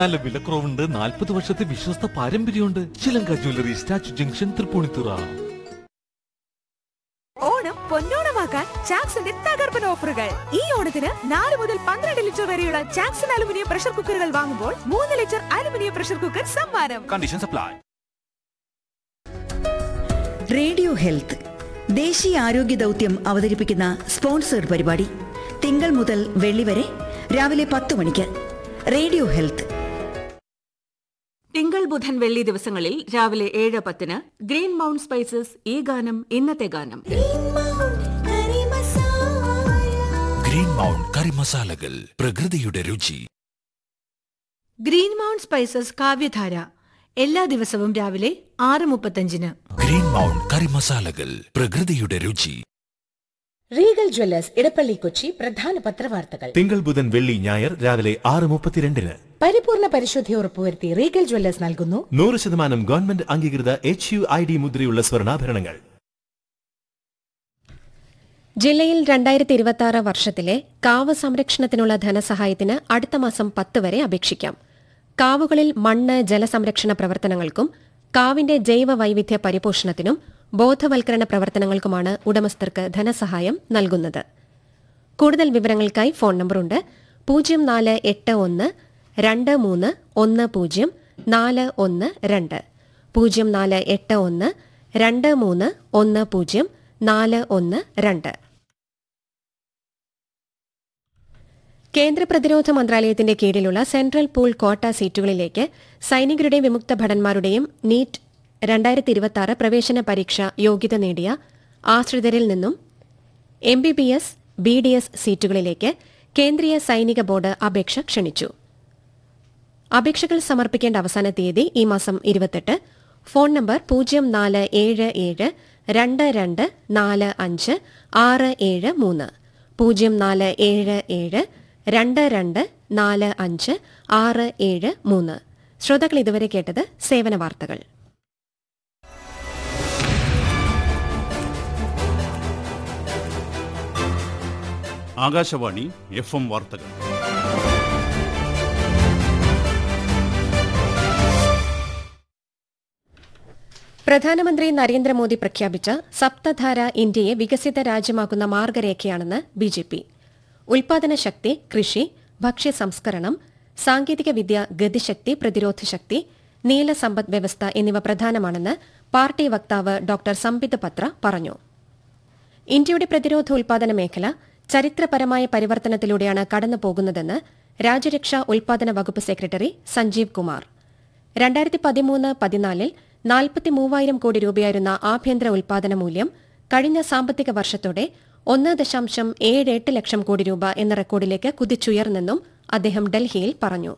നല്ല വിലക്കുറവുണ്ട് നാൽപ്പത് വർഷത്തെ വിശ്വസ്ത പാരമ്പര്യമുണ്ട് Chilanka jewellery statue junction Tripunithura Onam പൊന്നോണമാക്കാൻ ചാക്സിന്റെ തകർപ്പൻ ഓഫറുകൾ ഈ ഓണത്തിന് നാല് മുതൽ പന്ത്രണ്ട് ലിറ്റർ വരെയുള്ള ചാക്സൺ അലുമിനിയം പ്രഷർ കുക്കറുകൾ വാങ്ങുമ്പോൾ മൂന്ന് ലിറ്റർ അലുമിനിയം പ്രഷർ കുക്കർ സമ്മാനം കണ്ടീഷൻ സപ്ലൈ റേഡിയോ ഹെൽത്ത് ദേശീയ ആരോഗ്യ ദൗത്യം അവതരിപ്പിക്കുന്ന സ്പോൺസേഡ് പരിപാടി തിങ്കൾ മുതൽ വെള്ളി വരെ രാവിലെ പത്ത് മണിക്ക് റേഡിയോ ഹെൽത്ത് തിങ്കൾ ബുധൻ വെള്ളി ദിവസങ്ങളിൽ രാവിലെ ഏഴ് പത്തിന് ഗ്രീൻ മൗണ്ട് സ്പൈസസ് ഈ ഗാനം ഇന്നത്തെ ഗാനം ഗ്രീൻ മൗണ്ട് കറി മസാലകൾ പ്രകൃതിയുടെ രുചി ഗ്രീൻ മൗണ്ട് സ്പൈസസ് കാവ്യധാര എല്ലാ ദിവസവും രാവിലെ ആറ് മുപ്പത്തഞ്ചിന് ഗ്രീൻ മൗണ്ട് കറി മസാലകൾ പ്രകൃതിയുടെ രുചി റീഗൽ ജ്വല്ലേഴ്സ് ഇടപ്പള്ളി കൊച്ചി പ്രധാന പത്രവാർത്തകൾ തിങ്കൾ ബുധൻ വെള്ളി ഞായർ രാവിലെ ആറ് മുപ്പത്തിരണ്ടിന് പരിപൂർണ പരിശുദ്ധി ഉറപ്പുവരുത്തി റീഗൽ ജ്വല്ലേഴ്സ് നൽകുന്നു നൂറ് ശതമാനം ഗവൺമെന്റ് അംഗീകൃത എച്ച് യു ഐ ഡി മുദ്രയുള്ള സ്വർണ്ണാഭരണങ്ങൾ ജില്ലയിൽ രണ്ടായിരത്തി ഇരുപത്തി ആറ് വർഷത്തിലെ കാവ് സംരക്ഷണത്തിനുള്ള ധനസഹായത്തിന് അടുത്ത മാസം പത്ത് വരെ അപേക്ഷിക്കാം കാവുകളിൽ മണ്ണ് ജലസംരക്ഷണ പ്രവർത്തനങ്ങൾക്കും കാവിന്റെ ജൈവ വൈവിധ്യ പരിപോഷണത്തിനും ബോധവൽക്കരണ പ്രവർത്തനങ്ങൾക്കുമാണ് ഉടമസ്ഥർക്ക് ധനസഹായം നൽകുന്നത് കൂടുതൽ വിവരങ്ങൾക്കായി ഫോൺ നമ്പറുണ്ട് പൂജ്യം നാല് എട്ട് ഒന്ന് രണ്ട് മൂന്ന് ഒന്ന് പൂജ്യം നാല് ഒന്ന് രണ്ട് പൂജ്യം നാല് എട്ട് ഒന്ന് രണ്ട് മൂന്ന് ഒന്ന് പൂജ്യം നാല് ഒന്ന് രണ്ട് കേന്ദ്ര പ്രതിരോധ മന്ത്രാലയത്തിന്റെ കീഴിലുള്ള സെൻട്രൽ പൂൾ കോട്ട സീറ്റുകളിലേക്ക് സൈനികരുടെ വിമുക്ത ഭടന്മാരുടെയും നീറ്റ് രണ്ടായിരത്തി ഇരുപത്തി പ്രവേശന പരീക്ഷ യോഗ്യത നേടിയ ആശ്രിതരിൽ നിന്നും M B B S B D S സീറ്റുകളിലേക്ക് കേന്ദ്രീയ സൈനിക ബോർഡ് അപേക്ഷ ക്ഷണിച്ചു അപേക്ഷകൾ സമർപ്പിക്കേണ്ട അവസാന തീയതി ഈ മാസം ഇരുപത്തെട്ട് ഫോൺ നമ്പർ പൂജ്യം നാല് ഏഴ് ഏഴ് രണ്ട് രണ്ട് നാല് അഞ്ച് ആറ് ഏഴ് മൂന്ന് പൂജ്യം നാല് ഏഴ് ഏഴ് രണ്ട് രണ്ട് നാല് അഞ്ച് ആറ് ഏഴ് മൂന്ന് ശ്രോതാക്കൾ ഇതുവരെ കേട്ടത് സേവന വാർത്തകൾ ആകാശവാണി എഫ് എം വാർത്തകൾ പ്രധാനമന്ത്രി നരേന്ദ്രമോദി പ്രഖ്യാപിച്ച സപ്തധാര ഇന്ത്യയെ വികസിത രാജ്യമാക്കുന്ന മാർഗരേഖയാണെന്ന് ബി ജെ പി ഉൽപാദന ശക്തി കൃഷി ഭക്ഷ്യ സംസ്കരണം സാങ്കേതിക വിദ്യ ഗതിശക്തി പ്രതിരോധ ശക്തി നീല സമ്പദ് വ്യവസ്ഥ എന്നിവ പ്രധാനമാണെന്ന് പാർട്ടി വക്താവ് ഡോക്ടർ സംബിത് പത്ര പറഞ്ഞു ഇന്ത്യയുടെ പ്രതിരോധ ഉൽപാദന മേഖല ചരിത്രപരമായ പരിവർത്തനത്തിലൂടെയാണ് കടന്നുപോകുന്നതെന്ന് രാജ്യരക്ഷാ ഉൽപാദന വകുപ്പ് സെക്രട്ടറി സഞ്ജീവ് കുമാർ രണ്ടായിരത്തി പതിമൂന്ന് പതിനാലിൽ നാൽപ്പത്തി മൂവായിരം കോടി രൂപയായിരുന്ന ആഭ്യന്തര ഉൽപാദന മൂല്യം കഴിഞ്ഞ സാമ്പത്തിക വർഷത്തോടെ ഒന്ന് ദശാംശം ഏഴ് എട്ട് ലക്ഷം കോടി രൂപ എന്ന റെക്കോർഡിലേക്ക് കുതിച്ചുയർന്നെന്നും അദ്ദേഹം ഡൽഹിയിൽ പറഞ്ഞു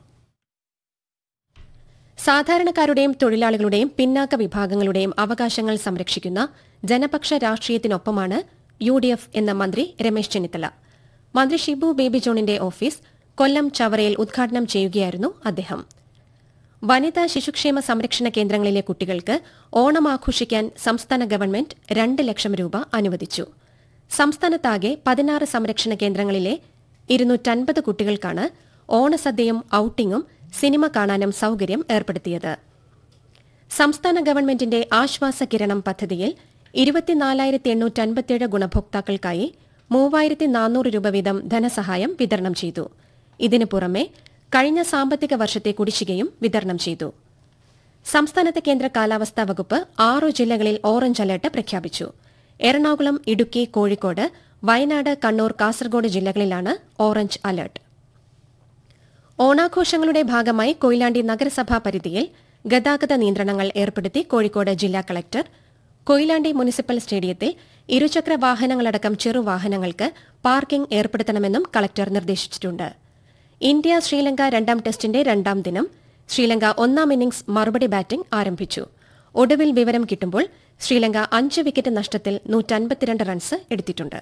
സാധാരണക്കാരുടെയും തൊഴിലാളികളുടെയും പിന്നാക്ക വിഭാഗങ്ങളുടെയും അവകാശങ്ങൾ സംരക്ഷിക്കുന്ന ജനപക്ഷ രാഷ്ട്രീയത്തിനൊപ്പമാണ് യു ഡി എഫ് എന്ന മന്ത്രി രമേശ് ചെന്നിത്തല മന്ത്രി ഷിബു ബേബി ജോണിന്റെ ഓഫീസ് കൊല്ലം ചവറയിൽ ഉദ്ഘാടനം ചെയ്യുകയായിരുന്നു അദ്ദേഹം വനിതാ ശിശുക്ഷേമ സംരക്ഷണ കേന്ദ്രങ്ങളിലെ കുട്ടികൾക്ക് ഓണം ആഘോഷിക്കാൻ സംസ്ഥാന ഗവൺമെന്റ് രണ്ട് ലക്ഷം രൂപ അനുവദിച്ചു സംസ്ഥാനത്താകെ പതിനാറ് സംരക്ഷണ കേന്ദ്രങ്ങളിലെ ഇരുന്നൂറ്റൻപത് കുട്ടികൾക്കാണ് ഓണസദ്യയും ഔട്ടിങ്ങും സിനിമ കാണാനും സൌകര്യം ഏർപ്പെടുത്തിയത് സംസ്ഥാന ഗവൺമെന്റിന്റെ ആശ്വാസ കിരണം പദ്ധതിയിൽ ഇരുപത്തിനാലായിരത്തി എണ്ണൂറ്റൻപത്തിയേഴ് ഗുണഭോക്താക്കൾക്കായി മൂവായിരത്തി നാനൂറ് രൂപ വീതം ധനസഹായം വിതരണം ചെയ്തു ഇതിനു പുറമെ കഴിഞ്ഞ സാമ്പത്തിക വർഷത്തെ കുടിശ്ശികയും വിതരണം ചെയ്തു സംസ്ഥാനത്തെ കേന്ദ്ര കാലാവസ്ഥാ വകുപ്പ് ആറു ജില്ലകളിൽ ഓറഞ്ച് അലർട്ട് പ്രഖ്യാപിച്ചു എറണാകുളം ഇടുക്കി കോഴിക്കോട് വയനാട് കണ്ണൂർ കാസർഗോഡ് ജില്ലകളിലാണ് ഓറഞ്ച് അലർട്ട് ഓണാഘോഷങ്ങളുടെ ഭാഗമായി കൊയിലാണ്ടി നഗരസഭാ പരിധിയിൽ ഗതാഗത നിയന്ത്രണങ്ങൾ ഏർപ്പെടുത്തി കോഴിക്കോട് ജില്ലാ കളക്ടർ കൊയിലാണ്ടി മുനിസിപ്പൽ സ്റ്റേഡിയത്തിൽ ഇരുചക്ര വാഹനങ്ങളടക്കം ചെറുവാഹനങ്ങൾക്ക് പാർക്കിംഗ് ഏർപ്പെടുത്തണമെന്നും കളക്ടർ നിർദ്ദേശിച്ചിട്ടുണ്ട് ഇന്ത്യ ശ്രീലങ്ക രണ്ടാം ടെസ്റ്റിന്റെ രണ്ടാം ദിനം ശ്രീലങ്ക ഒന്നാം ഇന്നിംഗ്സ് മറുപടി ബാറ്റിംഗ് ആരംഭിച്ചു ഒടുവിൽ വിവരം കിട്ടുമ്പോൾ ശ്രീലങ്ക അഞ്ച് വിക്കറ്റ് നഷ്ടത്തിൽ നൂറ്റൻപത്തിരണ്ട് റൺസ് എടുത്തിട്ടുണ്ട്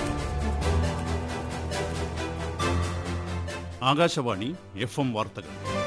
ആകാശവാണി എഫ് എം വാർത്തകൾ